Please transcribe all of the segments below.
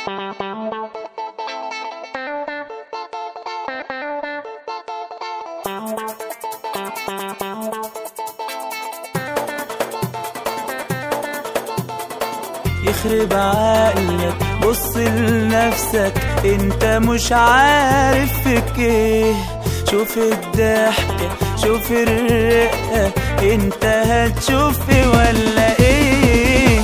يخرب عقلك بص لنفسك انت مش عارف فيك ايه شوف الضحكة شوف الرقة انت هتشوف إيه ولا ايه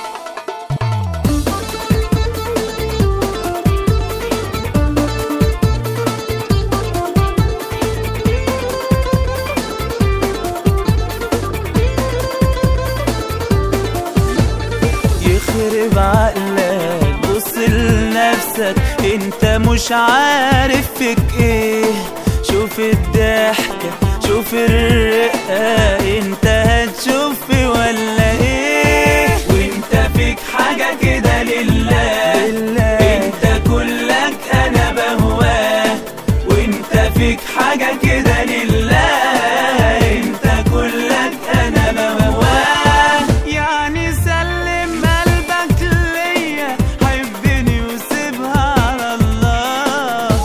يخرب عقلك بص لنفسك انت مش عارف فيك ايه شوف الضحكة شوف الرقة انت هتشوف ولا ايه وانت فيك حاجة كده لله, لله انت كلك انا بهواه وانت فيك حاجة كده لله انت كلك انا بهواه يعني سلم قلبك ليا حبني وسيبها على الله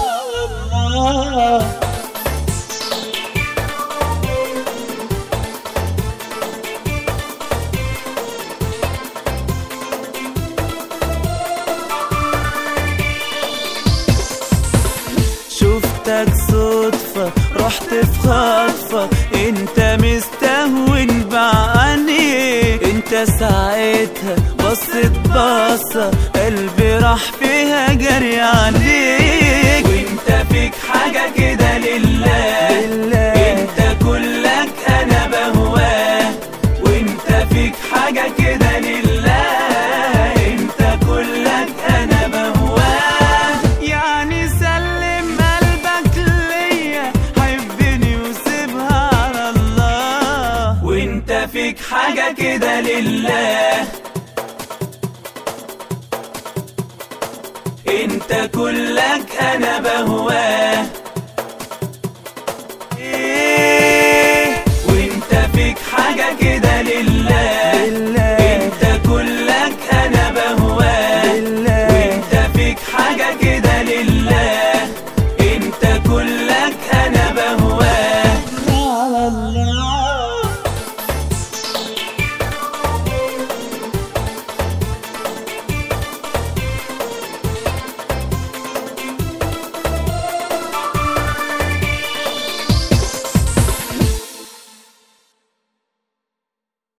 شفتك صدفة رحت في خطفة انت مستهون بعني انت ساعتها بصت بصة قلبي راح فيها جري عليك وانت فيك حاجة كده لله, لله انت كلك انا بهواه وانت فيك حاجة كده لله انت كلك انا بهواه يعني سلم قلبك ليا حبني وسيبها على الله وانت فيك حاجة كده لله انت كلك انا بهواه